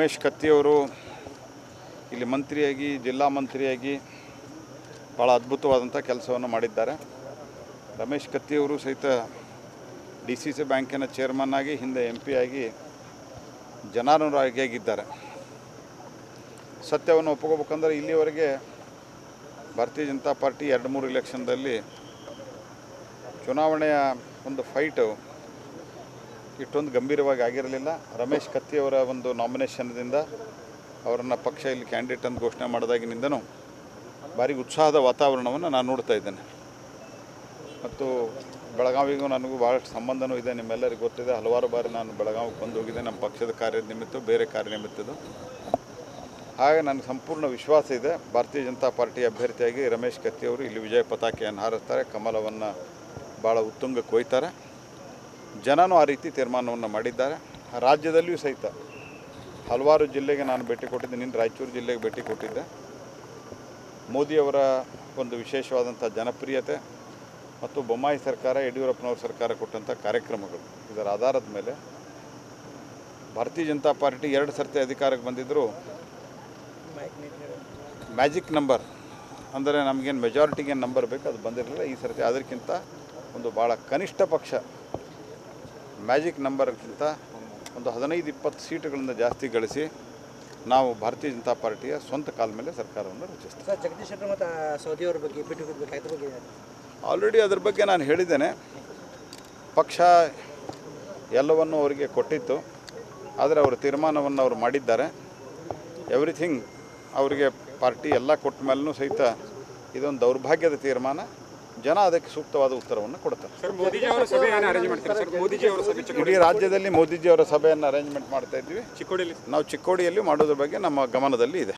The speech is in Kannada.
ಉಮೇಶ್ ಕತ್ತಿಯವರು ಇಲ್ಲಿ ಮಂತ್ರಿಯಾಗಿ ಜಿಲ್ಲಾ ಮಂತ್ರಿಯಾಗಿ ಭಾಳ ಅದ್ಭುತವಾದಂಥ ಕೆಲಸವನ್ನು ಮಾಡಿದ್ದಾರೆ ರಮೇಶ್ ಕತ್ತಿಯವರು ಸಹಿತ ಡಿ ಸಿ ಸಿ ಬ್ಯಾಂಕಿನ ಚೇರ್ಮನ್ ಆಗಿ ಹಿಂದೆ ಎಂ ಪಿ ಆಗಿ ಜನಾನುರಾಗಿಯಾಗಿದ್ದಾರೆ ಸತ್ಯವನ್ನು ಒಪ್ಕೋಬೇಕಂದ್ರೆ ಇಲ್ಲಿವರೆಗೆ ಭಾರತೀಯ ಜನತಾ ಪಾರ್ಟಿ ಎರಡು ಮೂರು ಇಲೆಕ್ಷನ್ದಲ್ಲಿ ಚುನಾವಣೆಯ ಒಂದು ಫೈಟು ಇಷ್ಟೊಂದು ಗಂಭೀರವಾಗಿ ಆಗಿರಲಿಲ್ಲ ರಮೇಶ್ ಕತ್ತಿಯವರ ಒಂದು ನಾಮಿನೇಷನ್ದಿಂದ ಅವರನ್ನು ಪಕ್ಷ ಇಲ್ಲಿ ಕ್ಯಾಂಡಿಡೇಟ್ ಅಂತ ಘೋಷಣೆ ಮಾಡಿದಾಗಿನಿಂದನೂ ಭಾರಿ ಉತ್ಸಾಹದ ವಾತಾವರಣವನ್ನು ನಾನು ನೋಡ್ತಾ ಇದ್ದೇನೆ ಮತ್ತು ಬೆಳಗಾವಿಗೂ ನನಗೂ ಭಾಳಷ್ಟು ಸಂಬಂಧನೂ ಇದೆ ನಿಮ್ಮೆಲ್ಲರಿಗೂ ಗೊತ್ತಿದೆ ಹಲವಾರು ಬಾರಿ ನಾನು ಬೆಳಗಾವಿಗೆ ಬಂದು ಹೋಗಿದ್ದೆ ನಮ್ಮ ಪಕ್ಷದ ಕಾರ್ಯ ನಿಮಿತ್ತ ಬೇರೆ ಕಾರ್ಯ ನಿಮಿತ್ತದ್ದು ಹಾಗೆ ನನಗೆ ಸಂಪೂರ್ಣ ವಿಶ್ವಾಸ ಇದೆ ಭಾರತೀಯ ಜನತಾ ಪಾರ್ಟಿ ಅಭ್ಯರ್ಥಿಯಾಗಿ ರಮೇಶ್ ಕತ್ತಿಯವರು ಇಲ್ಲಿ ವಿಜಯ ಪತಾಕೆಯನ್ನು ಹಾರಿಸ್ತಾರೆ ಕಮಲವನ್ನು ಭಾಳ ಉತ್ತುಂಗಕ್ಕೆ ಒಯ್ತಾರೆ ಜನನೂ ಆ ರೀತಿ ತೀರ್ಮಾನವನ್ನು ಮಾಡಿದ್ದಾರೆ ರಾಜ್ಯದಲ್ಲಿಯೂ ಸಹಿತ ಹಲವಾರು ಜಿಲ್ಲೆಗೆ ನಾನು ಭೇಟಿ ಕೊಟ್ಟಿದ್ದೆ ನಿನ್ನ ರಾಯಚೂರು ಜಿಲ್ಲೆಗೆ ಭೇಟಿ ಕೊಟ್ಟಿದ್ದೆ ಮೋದಿಯವರ ಒಂದು ವಿಶೇಷವಾದಂಥ ಜನಪ್ರಿಯತೆ ಮತ್ತು ಬೊಮ್ಮಾಯಿ ಸರ್ಕಾರ ಯಡಿಯೂರಪ್ಪನವ್ರ ಸರ್ಕಾರ ಕೊಟ್ಟಂಥ ಕಾರ್ಯಕ್ರಮಗಳು ಇದರ ಆಧಾರದ ಮೇಲೆ ಭಾರತೀಯ ಜನತಾ ಪಾರ್ಟಿ ಎರಡು ಸರ್ತಿ ಅಧಿಕಾರಕ್ಕೆ ಬಂದಿದ್ದರೂ ಮ್ಯಾಜಿಕ್ ನಂಬರ್ ಅಂದರೆ ನಮಗೇನು ಮೆಜಾರಿಟಿಗೆ ನಂಬರ್ ಬೇಕು ಅದು ಬಂದಿರಲಿಲ್ಲ ಈ ಸರ್ತಿ ಅದಕ್ಕಿಂತ ಒಂದು ಭಾಳ ಕನಿಷ್ಠ ಪಕ್ಷ ಮ್ಯಾಜಿಕ್ ನಂಬರ್ಗಿಂತ ಒಂದು ಹದಿನೈದು ಇಪ್ಪತ್ತು ಸೀಟುಗಳಿಂದ ಜಾಸ್ತಿ ಗಳಿಸಿ ನಾವು ಭಾರತೀಯ ಜನತಾ ಪಾರ್ಟಿಯ ಸ್ವಂತ ಕಾಲ ಮೇಲೆ ಸರ್ಕಾರವನ್ನು ರಚಿಸ್ತೀವಿ ಸರ್ ಜಗದೀಶ್ ಶೆಟ್ಟರ್ ಮತ್ತು ಸೌದಿಯವ್ರ ಬಗ್ಗೆ ಭೇಟಿ ಹೋಗ್ಬೇಕು ಅದ್ರ ಬಗ್ಗೆ ಆಲ್ರೆಡಿ ಅದ್ರ ಬಗ್ಗೆ ನಾನು ಹೇಳಿದ್ದೇನೆ ಪಕ್ಷ ಎಲ್ಲವನ್ನು ಅವರಿಗೆ ಕೊಟ್ಟಿತ್ತು ಆದರೆ ಅವರ ತೀರ್ಮಾನವನ್ನು ಅವರು ಮಾಡಿದ್ದಾರೆ ಎವ್ರಿಥಿಂಗ್ ಅವರಿಗೆ ಪಾರ್ಟಿ ಎಲ್ಲ ಕೊಟ್ಟ ಮೇಲೂ ಸಹಿತ ಇದೊಂದು ದೌರ್ಭಾಗ್ಯದ ತೀರ್ಮಾನ ಜನ ಅದಕ್ಕೆ ಸೂಕ್ತವಾದ ಉತ್ತರವನ್ನು ಕೊಡ್ತಾರೆ ಸರ್ ಮೋದಿಜಿ ಅವರ ಸಭೆಯನ್ನು ಅರೇಂಜ್ ಮಾಡ್ತಾರೆ ಸರ್ ಮೋದಿಜಿ ಅವರ ಸಭೆ ಚಿಕ್ಕ- ಇಡೀ ರಾಜ್ಯದಲ್ಲಿ ಮೋದಿಜಿಯವರ ಸಭೆಯನ್ನು ಅರೇಂಜ್ಮೆಂಟ್ ಮಾಡ್ತಾ ಇದ್ವಿ ಚಿಕ್ಕೋಡಿಯಲ್ಲಿ ನಾವು ಚಿಕ್ಕೋಡಿಯಲ್ಲಿ ಮಾಡೋದ್ರ ಬಗ್ಗೆ ನಮ್ಮ ಗಮನದಲ್ಲಿ ಇದೆ